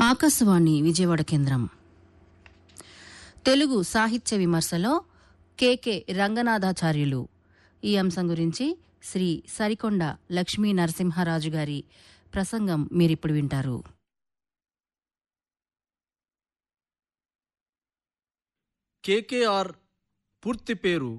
ఆకాశవాణి విజయవాడ కేంద్రం తెలుగు సాహిత్య విమర్శలో కెకే రంగనాథాచార్యులు ఈ అంశం గురించి శ్రీ సరికొండ లక్ష్మీ నరసింహరాజు గారి ప్రసంగం మీరిప్పుడు వింటారు కేకేఆర్ పూర్తి పేరు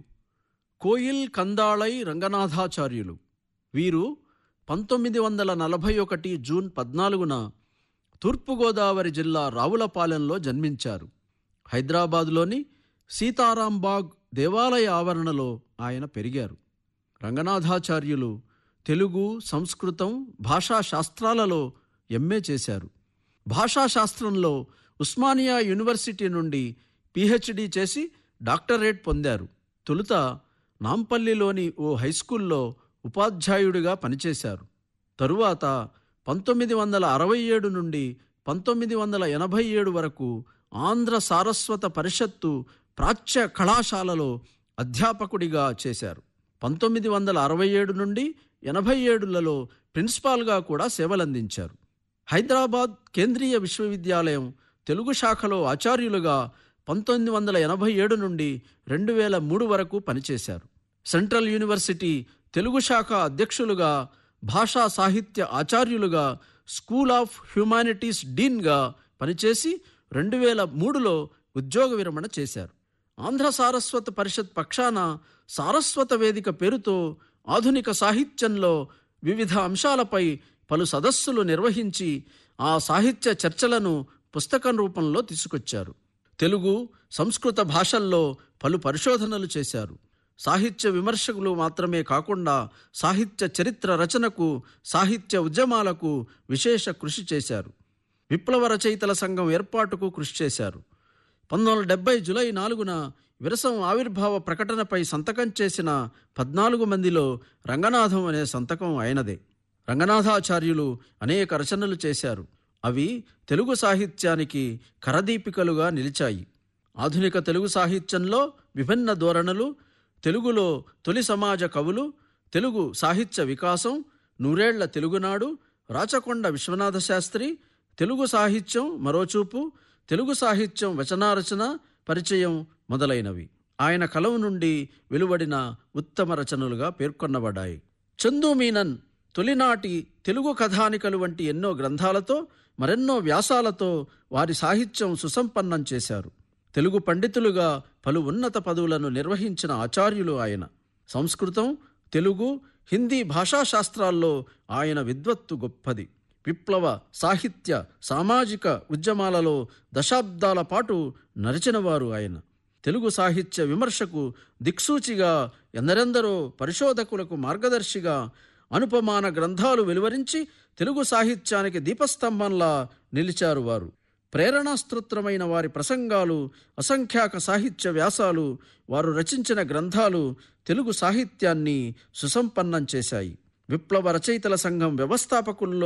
కోయిల్ కందాళై రంగనాథాచార్యులు వీరు పంతొమ్మిది వందల నలభై ఒకటి జూన్ పద్నాలుగున తూర్పుగోదావరి జిల్లా రావులపాలెంలో జన్మించారు హైదరాబాదులోని సీతారాంబాగ్ దేవాలయ ఆవరణలో ఆయన పెరిగారు రంగనాథాచార్యులు తెలుగు సంస్కృతం భాషా శాస్త్రాలలో ఎంఏ చేశారు భాషాశాస్త్రంలో ఉస్మానియా యూనివర్సిటీ నుండి పిహెచ్డి చేసి డాక్టరేట్ పొందారు తొలుత నాంపల్లిలోని ఓ హైస్కూల్లో ఉపాధ్యాయుడిగా పనిచేశారు తరువాత పంతొమ్మిది వందల అరవై ఏడు నుండి పంతొమ్మిది వందల ఎనభై ఏడు వరకు ఆంధ్ర సారస్వత పరిషత్తు ప్రాచ్య కళాశాలలో అధ్యాపకుడిగా చేశారు పంతొమ్మిది వందల అరవై ఏడు నుండి ఎనభై ఏడులలో ప్రిన్సిపాల్గా కూడా సేవలందించారు హైదరాబాద్ కేంద్రీయ విశ్వవిద్యాలయం తెలుగు శాఖలో ఆచార్యులుగా పంతొమ్మిది వందల ఎనభై ఏడు నుండి రెండు వేల మూడు వరకు పనిచేశారు సెంట్రల్ యూనివర్సిటీ తెలుగు శాఖ అధ్యక్షులుగా భాషా సాహిత్య ఆచార్యులుగా స్కూల్ ఆఫ్ హ్యుమానిటీస్ డీన్గా పనిచేసి రెండు వేల మూడులో ఉద్యోగ విరమణ చేశారు ఆంధ్ర సారస్వత పరిషత్ పక్షాన సారస్వత వేదిక పేరుతో ఆధునిక సాహిత్యంలో వివిధ అంశాలపై పలు సదస్సులు నిర్వహించి ఆ సాహిత్య చర్చలను పుస్తకం రూపంలో తీసుకొచ్చారు తెలుగు సంస్కృత భాషల్లో పలు పరిశోధనలు చేశారు సాహిత్య విమర్శకులు మాత్రమే కాకుండా సాహిత్య చరిత్ర రచనకు సాహిత్య ఉద్యమాలకు విశేష కృషి చేశారు విప్లవ రచయితల సంఘం ఏర్పాటుకు కృషి చేశారు పంతొమ్మిది వందల డెబ్బై జులై నాలుగున విరసం ఆవిర్భావ ప్రకటనపై సంతకం చేసిన పద్నాలుగు మందిలో రంగనాథం అనే సంతకం ఆయనదే రంగనాథాచార్యులు అనేక రచనలు చేశారు అవి తెలుగు సాహిత్యానికి కరదీపికలుగా నిలిచాయి ఆధునిక తెలుగు సాహిత్యంలో విభిన్న ధోరణులు తెలుగులో తొలి సమాజ కవులు తెలుగు సాహిత్య వికాసం నూరేళ్ల తెలుగునాడు రాచకొండ విశ్వనాథ శాస్త్రి తెలుగు సాహిత్యం మరోచూపు తెలుగు సాహిత్యం వచనారచన పరిచయం మొదలైనవి ఆయన కలం నుండి వెలువడిన ఉత్తమ రచనలుగా పేర్కొనబడ్డాయి చందు మీనన్ తొలినాటి తెలుగు కథానికలు వంటి ఎన్నో గ్రంథాలతో మరెన్నో వ్యాసాలతో వారి సాహిత్యం సుసంపన్నం చేశారు తెలుగు పండితులుగా పలు ఉన్నత పదవులను నిర్వహించిన ఆచార్యులు ఆయన సంస్కృతం తెలుగు హిందీ భాషా శాస్త్రాల్లో ఆయన విద్వత్తు గొప్పది విప్లవ సాహిత్య సామాజిక ఉద్యమాలలో దశాబ్దాల పాటు నడిచినవారు ఆయన తెలుగు సాహిత్య విమర్శకు దిక్సూచిగా ఎందరెందరో పరిశోధకులకు మార్గదర్శిగా అనుపమాన గ్రంథాలు వెలువరించి తెలుగు సాహిత్యానికి దీపస్తంభంలా నిలిచారు వారు ప్రేరణాస్తోత్రమైన వారి ప్రసంగాలు అసంఖ్యాక సాహిత్య వ్యాసాలు వారు రచించిన గ్రంథాలు తెలుగు సాహిత్యాన్ని సుసంపన్నం చేశాయి విప్లవ రచయితల సంఘం వ్యవస్థాపకుల్లో